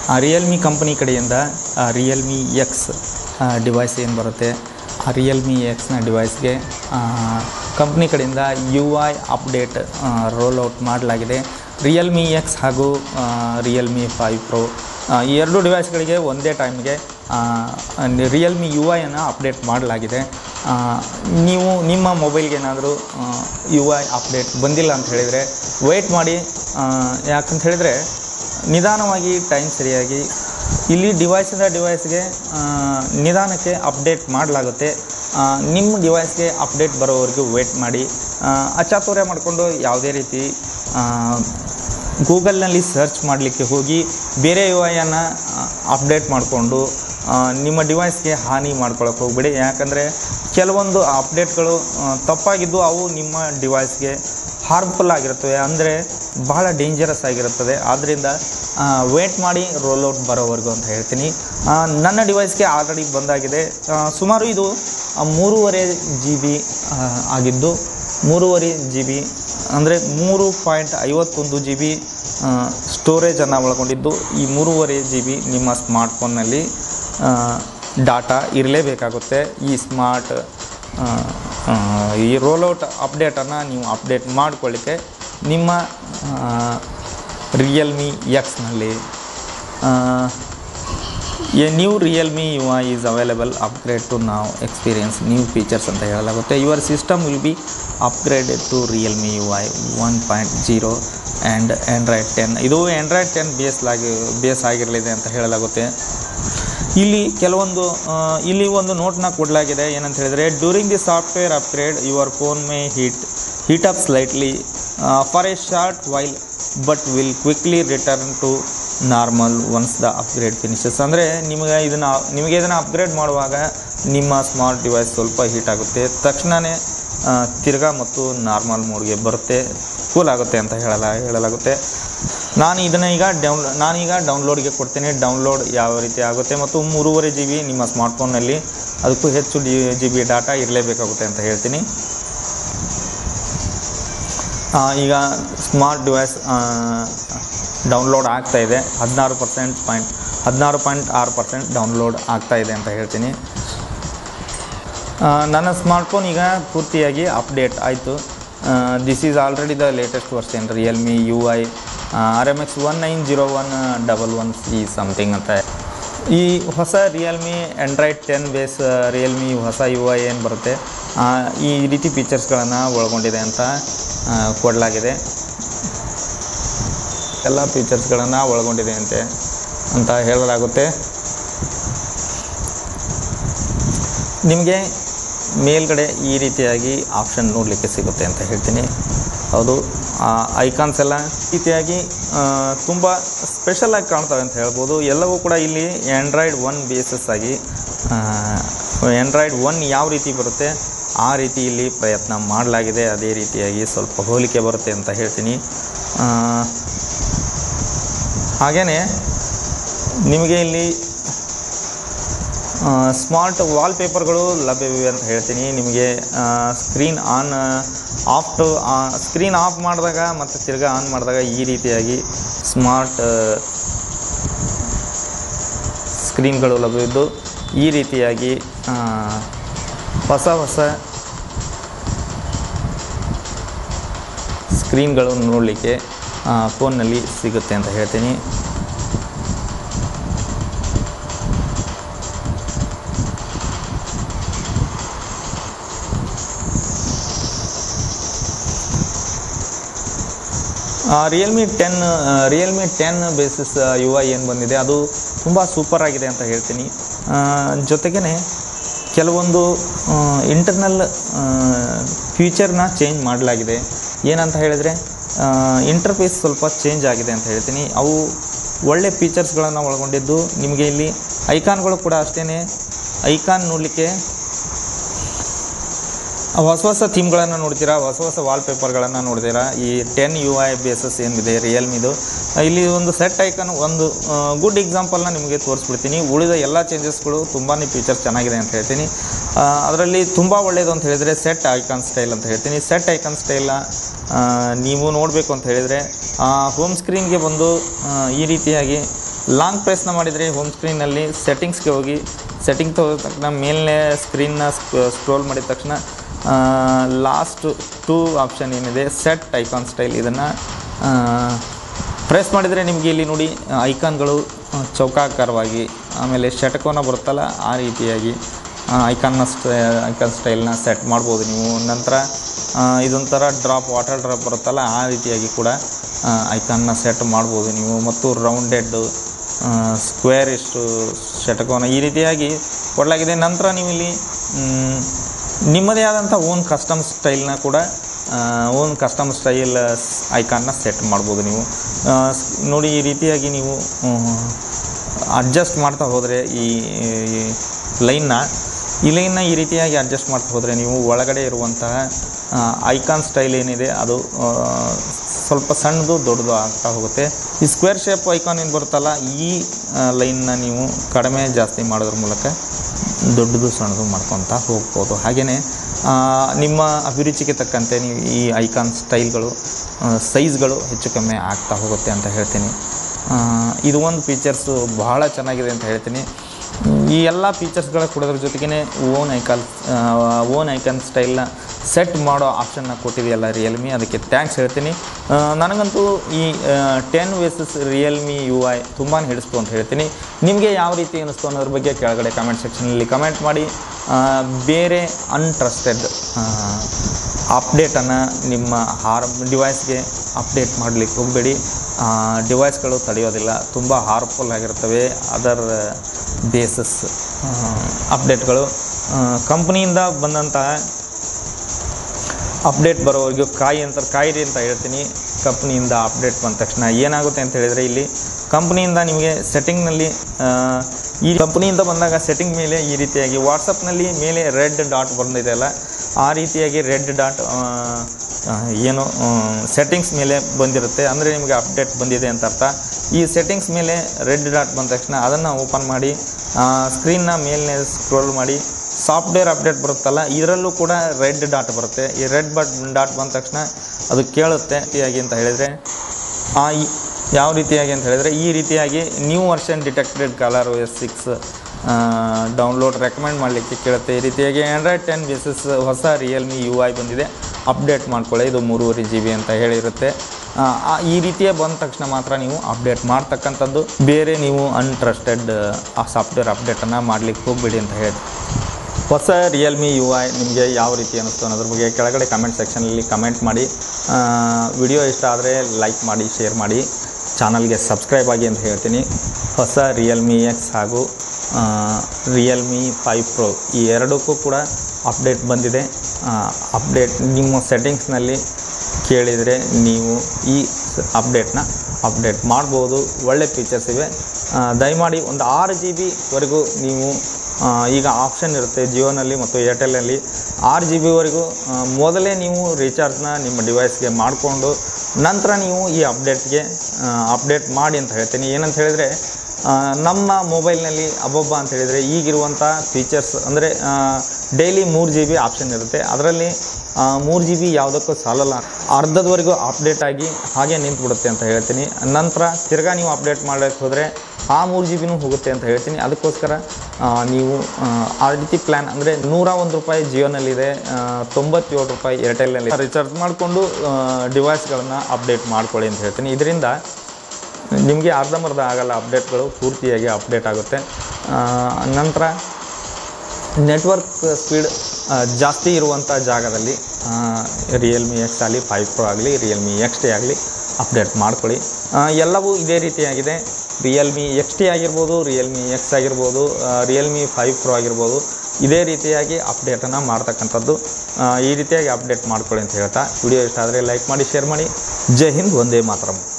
Realme company ಕಡೆಯಿಂದ Realme X device ಏನು ಬರುತ್ತೆ ಆ ರಿಯಲ್ಮಿ ಎಕ್ಸ್ನ ಡಿವೈಸ್ಗೆ ಕಂಪ್ನಿ ಕಡೆಯಿಂದ U I update roll out ಮಾಡಲಾಗಿದೆ ರಿಯಲ್ಮಿ ಎಕ್ಸ್ ಹಾಗೂ ರಿಯಲ್ಮಿ ಫೈವ್ ಪ್ರೋ ಈ ಎರಡು ಡಿವೈಸ್ಗಳಿಗೆ ಒಂದೇ ಟೈಮ್ಗೆ ರಿಯಲ್ಮಿ ಯು ಐಯನ್ನು ಅಪ್ಡೇಟ್ ಮಾಡಲಾಗಿದೆ ಆ, ನೀವು ನಿಮ್ಮ ಮೊಬೈಲ್ಗೆ ಏನಾದರೂ ಯು ಐ ಅಪ್ಡೇಟ್ ಬಂದಿಲ್ಲ ಅಂತ ಹೇಳಿದರೆ ವೆಯ್ಟ್ ಮಾಡಿ ಆ, ಯಾಕಂತ ಹೇಳಿದರೆ ನಿಧಾನವಾಗಿ ಟೈಮ್ ಸರಿಯಾಗಿ ಇಲ್ಲಿ ಡಿವೈಸಿಂದ ಡಿವೈಸ್ಗೆ ಆ, ನಿಧಾನಕ್ಕೆ ಅಪ್ಡೇಟ್ ಮಾಡಲಾಗುತ್ತೆ ಆ, ನಿಮ್ಮ ಡಿವೈಸ್ಗೆ ಅಪ್ಡೇಟ್ ಬರೋವರೆಗೂ ವೇಟ್ ಮಾಡಿ ಆ, ಅಚಾತುರ್ಯ ಮಾಡಿಕೊಂಡು ಯಾವುದೇ ರೀತಿ ಆ, ಗೂಗಲ್ನಲ್ಲಿ ಸರ್ಚ್ ಮಾಡಲಿಕ್ಕೆ ಹೋಗಿ ಬೇರೆ ಯು ಐಯನ್ನು ಅಪ್ಡೇಟ್ ಮಾಡಿಕೊಂಡು ನಿಮ್ಮ ಡಿವೈಸ್ಗೆ ಹಾನಿ ಮಾಡ್ಕೊಳಕ್ಕೆ ಹೋಗ್ಬೇಡಿ ಯಾಕಂದರೆ ಕೆಲವೊಂದು ಅಪ್ಡೇಟ್ಗಳು ಆ, ತಪ್ಪಾಗಿದ್ದು ಅವು ನಿಮ್ಮ ಡಿವೈಸ್ಗೆ ಹಾರ್ಮ್ಫುಲ್ ಆಗಿರುತ್ತವೆ ಅಂದರೆ ಬಹಳ ಡೇಂಜರಸ್ ಆಗಿರುತ್ತದೆ ಆದ್ದರಿಂದ ವೇಟ್ ಮಾಡಿ ರೋಲ್ ಔಟ್ ಬರೋವರೆಗೂ ಅಂತ ಹೇಳ್ತೀನಿ ಆ, ನನ್ನ ಡಿವೈಸ್ಗೆ ಆಲ್ರೆಡಿ ಬಂದಾಗಿದೆ ಆ, ಸುಮಾರು ಇದು ಆ, ಮೂರುವರೆ ಜಿ ಬಿ ಆಗಿದ್ದು ಮೂರುವರೆ ಜಿ ಬಿ ಅಂದರೆ ಮೂರು ಪಾಯಿಂಟ್ ಐವತ್ತೊಂದು ಜಿ ಬಿ ಸ್ಟೋರೇಜನ್ನು ಒಳಗೊಂಡಿದ್ದು ಈ ಮೂರುವರೆ ಜಿ ಬಿ ನಿಮ್ಮ ಸ್ಮಾರ್ಟ್ಫೋನ್ನಲ್ಲಿ ಡಾಟಾ ಇರಲೇಬೇಕಾಗುತ್ತೆ ಈ ಸ್ಮಾರ್ಟ್ ಆ, ಆ, ಈ ರೋಲೌಟ್ ಅಪ್ಡೇಟನ್ನು ನೀವು ಅಪ್ಡೇಟ್ ಮಾಡ್ಕೊಳ್ಳಿಕ್ಕೆ ನಿಮ್ಮ ರಿಯಲ್ಮಿ ಎಕ್ಸ್ನಲ್ಲಿ a new Realme U I is available upgrade to ನಾವು ಎಕ್ಸ್ಪೀರಿಯನ್ಸ್ ನ್ಯೂ ಫೀಚರ್ಸ್ ಅಂತ ಹೇಳಲಾಗುತ್ತೆ your system will be upgraded to Realme U I one point zero and Android ten ಇದು ಆ್ಯಂಡ್ರಾಯ್ಡ್ ಟೆನ್ ಬೇಸ್ಲಾಗಿ base ಆಗಿರಲಿದೆ ಅಂತ ಹೇಳಲಾಗುತ್ತೆ ಇಲ್ಲಿ ಕೆಲವೊಂದು ಆ, ಇಲ್ಲಿ ಒಂದು ನೋಟ್ನ ಕೊಡಲಾಗಿದೆ ಏನಂತ ಹೇಳಿದರೆ during the software upgrade your phone may heat heat up slightly for a short while but will quickly return to normal once the upgrade finishes ಅಂದರೆ ನಿಮಗೆ ಇದನ್ನು ನಿಮಗೆ ಇದನ್ನು ಅಪ್ಗ್ರೇಡ್ ಮಾಡುವಾಗ ನಿಮ್ಮ ಸ್ಮಾರ್ಟ್ ಡಿವೈಸ್ ಸ್ವಲ್ಪ ಹೀಟ್ ಆಗುತ್ತೆ ತಕ್ಷಣವೇ ಆ, ತಿರ್ಗಾ ಮತ್ತು ನಾರ್ಮಲ್ ಮೋಡ್ಗೆ ಬರುತ್ತೆ ಕೂಲ್ ಆಗುತ್ತೆ ಅಂತ ಹೇಳಲ ಹೇಳಲಾಗುತ್ತೆ ನಾನು ಇದನ್ನು ಈಗ ಡೌನ್ ನಾನೀಗ ಡೌನ್ಲೋಡ್ಗೆ ಕೊಡ್ತೀನಿ ಡೌನ್ಲೋಡ್ ಯಾವ ರೀತಿ ಆಗುತ್ತೆ ಮತ್ತು ಮೂರುವರೆ ಜಿ ಬಿ ನಿಮ್ಮ ಸ್ಮಾರ್ಟ್ಫೋನಲ್ಲಿ ಅದಕ್ಕೂ ಹೆಚ್ಚು ಡಿ ಜಿ ಬಿ ಡಾಟಾ ಇರಲೇಬೇಕಾಗುತ್ತೆ ಅಂತ ಹೇಳ್ತೀನಿ ಆ, ಈಗ ಸ್ಮಾರ್ಟ್ ಡಿವೈಸ್ ಡೌನ್ಲೋಡ್ ಆಗ್ತಾ ಇದೆ ಹದಿನಾರು ಪರ್ಸೆಂಟ್ ಪಾಯಿಂಟ್ ಹದಿನಾರು ಪಾಯಿಂಟ್ ಆರು ಪರ್ಸೆಂಟ್ ಡೌನ್ಲೋಡ್ ಆಗ್ತಾ ಇದೆ ಅಂತ ಹೇಳ್ತೀನಿ ಆ, ನನ್ನ ಸ್ಮಾರ್ಟ್ಫೋನ್ ಈಗ ಪೂರ್ತಿಯಾಗಿ ಅಪ್ಡೇಟ್ ಆಯಿತು this is already the latest version Realme U I R M X one nine zero one double one C something ಅಂತ ಈ ಹೊಸ Realme Android ten base Realme ಹೊಸ ಯು ಐ ಏನು ಬರುತ್ತೆ ಆ, ಈ ರೀತಿ ಫೀಚರ್ಸ್ಗಳನ್ನು ಒಳಗೊಂಡಿದೆ ಅಂತ ಆ, ಕೊಡಲಾಗಿದೆ ಎಲ್ಲ ಫೀಚರ್ಸ್ಗಳನ್ನು ಒಳಗೊಂಡಿದೆ ಅಂತೆ ಅಂತ ಹೇಳಲಾಗುತ್ತೆ ನಿಮಗೆ ಮೇಲ್ಗಡೆ ಈ ರೀತಿಯಾಗಿ ಆಪ್ಷನ್ ನೋಡಲಿಕ್ಕೆ ಸಿಗುತ್ತೆ ಅಂತ ಹೇಳ್ತೀನಿ ಹೌದು ಐಕಾನ್ಸ್ ಎಲ್ಲ ಈ ರೀತಿಯಾಗಿ ತುಂಬ ಸ್ಪೆಷಲಾಗಿ ಕಾಣ್ತವೆ ಅಂತ ಹೇಳ್ಬೋದು ಎಲ್ಲವೂ ಕೂಡ ಇಲ್ಲಿ ಆ್ಯಂಡ್ರಾಯ್ಡ್ ಒನ್ ಬೇಸಸ್ ಆಗಿ ಆ್ಯಂಡ್ರಾಯ್ಡ್ ಒನ್ ಯಾವ ರೀತಿ ಬರುತ್ತೆ ಆ ರೀತಿ ಇಲ್ಲಿ ಪ್ರಯತ್ನ ಮಾಡಲಾಗಿದೆ ಅದೇ ರೀತಿಯಾಗಿ ಸ್ವಲ್ಪ ಹೋಲಿಕೆ ಬರುತ್ತೆ ಅಂತ ಹೇಳ್ತೀನಿ ಹಾಗೆಯೇ ನಿಮಗೆ ಇಲ್ಲಿ ಸ್ಮಾರ್ಟ್ ವಾಲ್ಪೇಪರ್ಗಳು ಲಭ್ಯವಿವೆ ಅಂತ ಹೇಳ್ತೀನಿ ನಿಮಗೆ screen on off to screen off ಮಾಡಿದಾಗ ಮತ್ತು ತಿರ್ಗಾ ಆನ್ ಮಾಡಿದಾಗ ಈ ರೀತಿಯಾಗಿ ಸ್ಮಾರ್ಟ್ ಸ್ಕ್ರೀನ್ಗಳು ಲಭ್ಯವಿದ್ದು ಈ ರೀತಿಯಾಗಿ ಆ, ಹೊಸ ಹೊಸ ಸ್ಕ್ರೀನ್ಗಳು ನೋಡಲಿಕ್ಕೆ ಫೋನ್ನಲ್ಲಿ ಸಿಗುತ್ತೆ ಅಂತ ಹೇಳ್ತೀನಿ Realme ten Realme ten basis U I ಏನು ಬಂದಿದೆ ಅದು ತುಂಬ ಸೂಪರ್ ಆಗಿದೆ ಅಂತ ಹೇಳ್ತೀನಿ ಜೊತೆಗೇ ಕೆಲವೊಂದು ಇಂಟರ್ನಲ್ ಫ್ಯೂಚರ್ನ ಚೇಂಜ್ ಮಾಡಲಾಗಿದೆ ಏನಂತ ಹೇಳಿದರೆ ಇಂಟರ್ಫೇಸ್ ಸ್ವಲ್ಪ ಚೇಂಜ್ ಆಗಿದೆ ಅಂತ ಹೇಳ್ತೀನಿ ಅವು ಒಳ್ಳೆ ಫೀಚರ್ಸ್ಗಳನ್ನು ಒಳಗೊಂಡಿದ್ದು ನಿಮಗೆ ಇಲ್ಲಿ ಐಕಾನ್ಗಳು ಕೂಡ ಅಷ್ಟೇ ಐಕಾನ್ ನೋಡಲಿಕ್ಕೆ ಹೊಸ ಹೊಸ ಥೀಮ್ಗಳನ್ನು ನೋಡ್ತೀರಾ ಹೊಸ ಹೊಸ ವಾಲ್ಪೇಪರ್ಗಳನ್ನು ನೋಡ್ತೀರಾ ಈ ಟೆನ್ ಯು ಐ ಬೇಸಸ್ ಏನಿದೆ ರಿಯಲ್ಮಿದು ಇಲ್ಲಿ ಒಂದು ಸೆಟ್ ಐಕನ್ ಒಂದು ಗುಡ್ ಎಕ್ಸಾಂಪಲ್ನ ನಿಮಗೆ ತೋರಿಸ್ಬಿಡ್ತೀನಿ ಉಳಿದ ಎಲ್ಲ ಚೇಂಜಸ್ಗಳು ತುಂಬಾ ಫೀಚರ್ಸ್ ಚೆನ್ನಾಗಿದೆ ಅಂತ ಹೇಳ್ತೀನಿ ಅದರಲ್ಲಿ ತುಂಬ ಒಳ್ಳೆಯದು ಅಂತ ಹೇಳಿದರೆ ಸೆಟ್ ಐಕಾನ್ ಸ್ಟೈಲ್ ಅಂತ ಹೇಳ್ತೀನಿ ಸೆಟ್ ಐಕಾನ್ ಸ್ಟೈಲ್ನ ನೀವು ನೋಡಬೇಕು ಅಂತ ಹೇಳಿದರೆ ಹೋಮ್ ಸ್ಕ್ರೀನ್ಗೆ ಬಂದು ಆ, ಈ ರೀತಿಯಾಗಿ ಲಾಂಗ್ ಪ್ರೆಸ್ನ ಮಾಡಿದರೆ ಹೋಮ್ ಸ್ಕ್ರೀನಲ್ಲಿ ಸೆಟ್ಟಿಂಗ್ಸ್ಗೆ ಹೋಗಿ ಸೆಟ್ಟಿಂಗ್ ತೆಗೆದ ತಕ್ಷಣ ಮೇಲನೇ ಸ್ಕ್ರೀನ್ನ ಸ್ಕ್ರೋಲ್ ಮಾಡಿದ ತಕ್ಷಣ ಲಾಸ್ಟ್ ಟೂ ಆಪ್ಷನ್ ಏನಿದೆ ಸೆಟ್ ಐಕಾನ್ ಸ್ಟೈಲ್ ಇದನ್ನು ಪ್ರೆಸ್ ಮಾಡಿದರೆ ನಿಮಗೆ ಇಲ್ಲಿ ನೋಡಿ ಐಕಾನ್ಗಳು ಚೌಕಾಕಾರವಾಗಿ ಆಮೇಲೆ ಷಟಕೋನ ಬರುತ್ತಲ್ಲ ಆ ರೀತಿಯಾಗಿ ಐಕಾನ್ನ ಸ್ಟ ಐಕಾನ್ ಸ್ಟೈಲ್ನ ಸೆಟ್ ಮಾಡ್ಬೋದು ನೀವು ನಂತರ ಆ, ಇದೊಂಥರ ಡ್ರಾಪ್ ವಾಟರ್ ಡ್ರಾಪ್ ಬರುತ್ತಲ್ಲ ಆ ರೀತಿಯಾಗಿ ಕೂಡ ಐಕಾನ್ನ ಸೆಟ್ ಮಾಡ್ಬೋದು ನೀವು ಮತ್ತು ರೌಂಡೆಡ್ ಸ್ಕ್ವೇರ್ ಇಷ್ಟು ಷಟಕೋನ ಈ ರೀತಿಯಾಗಿ ಕೊಡಲಾಗಿದೆ ನಂತರ ನೀವು ಇಲ್ಲಿ ಮ್, ನಿಮ್ಮದೇ ಆದಂಥ ಓನ್ ಕಸ್ಟಮ್ ಸ್ಟೈಲ್ನ ಕೂಡ ಓನ್ ಕಸ್ಟಮ್ ಸ್ಟೈಲ್ ಐಕಾನ್ನ ಸೆಟ್ ಮಾಡ್ಬೋದು ನೀವು ಆ, ಸ್- ನೋಡಿ ಈ ರೀತಿಯಾಗಿ ನೀವು ಅಡ್ಜಸ್ಟ್ ಮಾಡ್ತಾ ಹೋದರೆ ಈ ಲೈನ್ನ ಈ ಲೈನ್ನ ಈ ರೀತಿಯಾಗಿ ಅಡ್ಜಸ್ಟ್ ಮಾಡ್ತಾ ಹೋದರೆ ನೀವು ಒಳಗಡೆ ಇರುವಂತಹ ಐಕಾನ್ ಸ್ಟೈಲ್ ಏನಿದೆ ಅದು ಆ, ಸ್ವಲ್ಪ ಸಣ್ಣದು ದೊಡ್ಡದು ಆಗ್ತಾ ಹೋಗುತ್ತೆ ಈ ಸ್ಕ್ವೇರ್ ಶೇಪ್ ಐಕಾನ್ ಏನು ಬರುತ್ತಲ್ಲ ಈ ಲೈನ್ನ ನೀವು ಕಡಿಮೆ ಜಾಸ್ತಿ ಮಾಡೋದ್ರ ಮೂಲಕ ದೊಡ್ಡದು ಸಣ್ಣದು ಮಾಡ್ಕೊತ ಹೋಗ್ಬೋದು ಹಾಗೆಯೇ ನಿಮ್ಮ ಅಭಿರುಚಿಗೆ ತಕ್ಕಂತೆ ನೀವು ಈ ಐಕಾನ್ ಸ್ಟೈಲ್ಗಳು ಸೈಜ್ಗಳು ಹೆಚ್ಚು ಕಮ್ಮಿ ಆಗ್ತಾ ಹೋಗುತ್ತೆ ಅಂತ ಹೇಳ್ತೀನಿ ಆ, ಇದು ಒಂದು ಫೀಚರ್ಸು ಬಹಳ ಚೆನ್ನಾಗಿದೆ ಅಂತ ಹೇಳ್ತೀನಿ ಈ ಎಲ್ಲ ಫೀಚರ್ಸ್ಗಳ ಕೊಡೋದ್ರ ಜೊತೆಗೇ ಓನ್ ಐಕಾನ್ ಓನ್ ಐಕಾನ್ ಸ್ಟೈಲ್ನ ಸೆಟ್ ಮಾಡೋ ಆಪ್ಷನ್ನ ಕೊಟ್ಟಿದೆಯಲ್ಲ ರಿಯಲ್ಮಿ ಅದಕ್ಕೆ ಥ್ಯಾಂಕ್ಸ್ ಹೇಳ್ತೀನಿ ಆ, ನನಗಂತೂ ಈ ten basis Realme U I ತುಂಬಾ ಹಿಡಿಸ್ತು ಅಂತ ಹೇಳ್ತೀನಿ ನಿಮಗೆ ಯಾವ ರೀತಿ ಅನ್ನಿಸ್ತು ಅನ್ನೋದ್ರ ಬಗ್ಗೆ ಕೆಳಗಡೆ ಕಮೆಂಟ್ ಸೆಕ್ಷನಲ್ಲಿ ಕಮೆಂಟ್ ಮಾಡಿ ಆ, ಬೇರೆ ಅನ್ಟ್ರಸ್ಟೆಡ್ ಅಪ್ಡೇಟನ್ನು ನಿಮ್ಮ ಹಾರ್ ಡಿವೈಸ್ಗೆ ಅಪ್ಡೇಟ್ ಮಾಡಲಿಕ್ಕೆ ಹೋಗಬೇಡಿ ಡಿವೈಸ್ಗಳು ತಡೆಯೋದಿಲ್ಲ ತುಂಬ ಹಾರ್ಮ್ಫುಲ್ ಆಗಿರ್ತವೆ ಅದರ್ ಬೇಸಸ್ ಅಪ್ಡೇಟ್ಗಳು ಕಂಪ್ನಿಯಿಂದ ಬಂದಂತಹ ಅಪ್ಡೇಟ್ ಬರೋವರೆಗೂ ಕಾಯಿ ಅಂತ ಕಾಯಿರಿ ಅಂತ ಹೇಳ್ತೀನಿ ಕಂಪ್ನಿಯಿಂದ ಅಪ್ಡೇಟ್ ಬಂದ ತಕ್ಷಣ ಏನಾಗುತ್ತೆ ಅಂತ ಹೇಳಿದರೆ ಇಲ್ಲಿ ಕಂಪ್ನಿಯಿಂದ ನಿಮಗೆ ಸೆಟ್ಟಿಂಗ್ನಲ್ಲಿ ಈ ಕಂಪ್ನಿಯಿಂದ ಬಂದಾಗ ಸೆಟ್ಟಿಂಗ್ ಮೇಲೆ ಈ ರೀತಿಯಾಗಿ ವಾಟ್ಸಪ್ನಲ್ಲಿ ಮೇಲೆ ರೆಡ್ ಡಾಟ್ ಬಂದಿದೆ ಅಲ್ಲ ಆ ರೀತಿಯಾಗಿ ರೆಡ್ ಡಾಟ್ ಏನು ಸೆಟ್ಟಿಂಗ್ಸ್ ಮೇಲೆ ಬಂದಿರುತ್ತೆ ಅಂದರೆ ನಿಮಗೆ ಅಪ್ಡೇಟ್ ಬಂದಿದೆ ಅಂತ ಅರ್ಥ ಈ ಸೆಟ್ಟಿಂಗ್ಸ್ ಮೇಲೆ ರೆಡ್ ಡಾಟ್ ಬಂದ ತಕ್ಷಣ ಅದನ್ನು ಓಪನ್ ಮಾಡಿ ಸ್ಕ್ರೀನ್ನ ಮೇಲ್ನೇ ಸ್ಕ್ರೋಲ್ ಮಾಡಿ ಸಾಫ್ಟ್ವೇರ್ ಅಪ್ಡೇಟ್ ಬರುತ್ತಲ್ಲ ಇದರಲ್ಲೂ ಕೂಡ ರೆಡ್ ಡಾಟ್ ಬರುತ್ತೆ ಈ ರೆಡ್ ಬಟ್ ಡಾಟ್ ಬಂದ ತಕ್ಷಣ ಅದು ಕೇಳುತ್ತೆ ರೀತಿಯಾಗಿ ಅಂತ ಹೇಳಿದರೆ ಆ ಈ- ಯಾವ ರೀತಿಯಾಗಿ ಅಂತ ಹೇಳಿದರೆ ಈ ರೀತಿಯಾಗಿ new version detected colour S six download recommend ಮಾಡಲಿಕ್ಕೆ ಕೇಳುತ್ತೆ ಈ ರೀತಿಯಾಗಿ ಆ್ಯಂಡ್ರಾಯ್ಡ್ ಟೆನ್ ಬೇಸಿಸ್ ಹೊಸ ರಿಯಲ್ಮಿ ಯು ಐ ಬಂದಿದೆ ಅಪ್ಡೇಟ್ ಮಾಡ್ಕೊಳ್ಳಿ ಇದು ಮೂರುವರೆ ಜಿ ಬಿ ಅಂತ ಹೇಳಿರುತ್ತೆ ಆ, ಆ, ಈ ರೀತಿಯ ಬಂದ ತಕ್ಷಣ ಮಾತ್ರ ನೀವು ಅಪ್ಡೇಟ್ ಮಾಡ್ತಕ್ಕಂಥದ್ದು ಬೇರೆ ನೀವು ಅನ್ಟ್ರಸ್ಟೆಡ್ ಆ ಸಾಫ್ಟ್ವೇರ್ ಅಪ್ಡೇಟನ್ನು ಮಾಡಲಿಕ್ಕೆ ಹೋಗಬೇಡಿ ಅಂತ ಹೇಳಿ ಹೊಸ ರಿಯಲ್ಮಿ ಯು ಐ ನಿಮಗೆ ಯಾವ ರೀತಿ ಅನ್ನಿಸ್ತು ಅನ್ನೋದ್ರ ಬಗ್ಗೆ ಕೆಳಗಡೆ ಕಮೆಂಟ್ ಸೆಕ್ಷನಲ್ಲಿ ಕಮೆಂಟ್ ಮಾಡಿ ವಿಡಿಯೋ ಇಷ್ಟ ಆದರೆ ಲೈಕ್ ಮಾಡಿ ಶೇರ್ ಮಾಡಿ ಚಾನಲ್ಗೆ ಸಬ್ಸ್ಕ್ರೈಬ್ ಆಗಿ ಅಂತ ಹೇಳ್ತೀನಿ ಹೊಸ ರಿಯಲ್ಮಿ ಎಕ್ಸ್ ಹಾಗೂ ರಿಯಲ್ಮಿ ಫೈವ್ ಪ್ರೋ ಈ ಎರಡಕ್ಕೂ ಕೂಡ ಅಪ್ಡೇಟ್ ಬಂದಿದೆ ಅಪ್ಡೇಟ್ ನಿಮ್ಮ ಸೆಟ್ಟಿಂಗ್ಸ್ನಲ್ಲಿ ಕೇಳಿದರೆ ನೀವು ಈ ಅಪ್ಡೇಟ್ನ ಅಪ್ಡೇಟ್ ಮಾಡ್ಬೋದು ಒಳ್ಳೆ ಫೀಚರ್ಸ್ ಇವೆ ಆ, ದಯಮಾಡಿ ಒಂದು ಆರು ಜಿ ಬಿವರೆಗೂ ನೀವು ಆ, ಈಗ ಆಪ್ಷನ್ ಇರುತ್ತೆ ಜಿಯೋನಲ್ಲಿ ಮತ್ತು ಏರ್ಟೆಲ್ನಲ್ಲಿ ಆರು ಜಿ ಬಿವರೆಗೂ ಮೊದಲೇ ನೀವು ರೀಚಾರ್ಜ್ನ ನಿಮ್ಮ ಡಿವೈಸ್ಗೆ ಮಾಡಿಕೊಂಡು ನಂತರ ನೀವು ಈ ಅಪ್ಡೇಟ್ಗೆ ಅಪ್ಡೇಟ್ ಮಾಡಿ ಅಂತ ಹೇಳ್ತೀನಿ ಏನಂತ ಹೇಳಿದರೆ ಆ, ನಮ್ಮ ಮೊಬೈಲ್ನಲ್ಲಿ ಅಬ್ಬಬ್ಬ ಅಂತ ಹೇಳಿದರೆ ಈಗಿರುವಂಥ ಫೀಚರ್ಸ್ ಅಂದರೆ ಡೈಲಿ ಮೂರು ಜಿ ಬಿ ಆಪ್ಷನ್ ಇರುತ್ತೆ ಅದರಲ್ಲಿ ಮೂರು ಜಿ ಬಿ ಯಾವುದಕ್ಕೂ ಸಾಲಲ್ಲ ಅರ್ಧದವರೆಗೂ ಅಪ್ಡೇಟ್ ಆಗಿ ಹಾಗೆ ನಿಂತುಬಿಡುತ್ತೆ ಅಂತ ಹೇಳ್ತೀನಿ ನಂತರ ತಿರ್ಗಾ ನೀವು ಅಪ್ಡೇಟ್ ಮಾಡೋಕ್ಕೆ ಹೋದರೆ ಆ ಮೂರು ಜಿ ಬಿನೂ ಹೋಗುತ್ತೆ ಅಂತ ಹೇಳ್ತೀನಿ ಅದಕ್ಕೋಸ್ಕರ ಆ, ನೀವು ಆ, ಆ ರೀತಿ ಪ್ಲ್ಯಾನ್ ಅಂದರೆ ನೂರ ಒಂದು ರೂಪಾಯಿ ಜಿಯೋನಲ್ಲಿದೆ ಆ, ತೊಂಬತ್ತೇಳು ರೂಪಾಯಿ ಏರ್ಟೆಲ್ನಲ್ಲಿ ರಿಚಾರ್ಜ್ ಮಾಡಿಕೊಂಡು ಡಿವೈಸ್ಗಳನ್ನು ಅಪ್ಡೇಟ್ ಮಾಡ್ಕೊಳ್ಳಿ ಅಂತ ಹೇಳ್ತೀನಿ ಇದರಿಂದ ನಿಮಗೆ ಅರ್ಧಂಬರ್ಧ ಆಗಲ್ಲ ಅಪ್ಡೇಟ್ಗಳು ಪೂರ್ತಿಯಾಗಿ ಅಪ್ಡೇಟ್ ಆಗುತ್ತೆ ಆ, ನಂತರ ನೆಟ್ವರ್ಕ್ ಸ್ಪೀಡ್ ಜಾಸ್ಟಿ ಇರುವಂಥ ಜಾಗದಲ್ಲಿ ರಿಯಲ್ಮಿ ಎಕ್ಸ್ ಆಗಲಿ ಫೈವ್ ಪ್ರೋ ಆಗಲಿ ರಿಯಲ್ಮಿ ಎಕ್ಸ್ ಟಿ ಆಗಲಿ ಅಪ್ಡೇಟ್ ಮಾಡ್ಕೊಳ್ಳಿ ಆ, ಎಲ್ಲವೂ ಇದೇ ರೀತಿಯಾಗಿದೆ ರಿಯಲ್ಮಿ ಎಕ್ಸ್ ಟಿ ಆಗಿರ್ಬೋದು ರಿಯಲ್ಮಿ ಎಕ್ಸ್ ಆಗಿರ್ಬೋದು ರಿಯಲ್ಮಿ ಫೈವ್ ಪ್ರೋ ಆಗಿರ್ಬೋದು ಇದೇ ರೀತಿಯಾಗಿ ಅಪ್ಡೇಟನ್ನು ಮಾಡ್ತಕ್ಕಂಥದ್ದು ಆ, ಈ ರೀತಿಯಾಗಿ ಅಪ್ಡೇಟ್ ಮಾಡ್ಕೊಳ್ಳಿ ಅಂತ ಹೇಳ್ತಾ ವಿಡಿಯೋ ಇಷ್ಟ ಆದರೆ ಲೈಕ್ ಮಾಡಿ ಶೇರ್ ಮಾಡಿ ಜೈ ಹಿಂದ್ ಒಂದೇ ಮಾತರಂ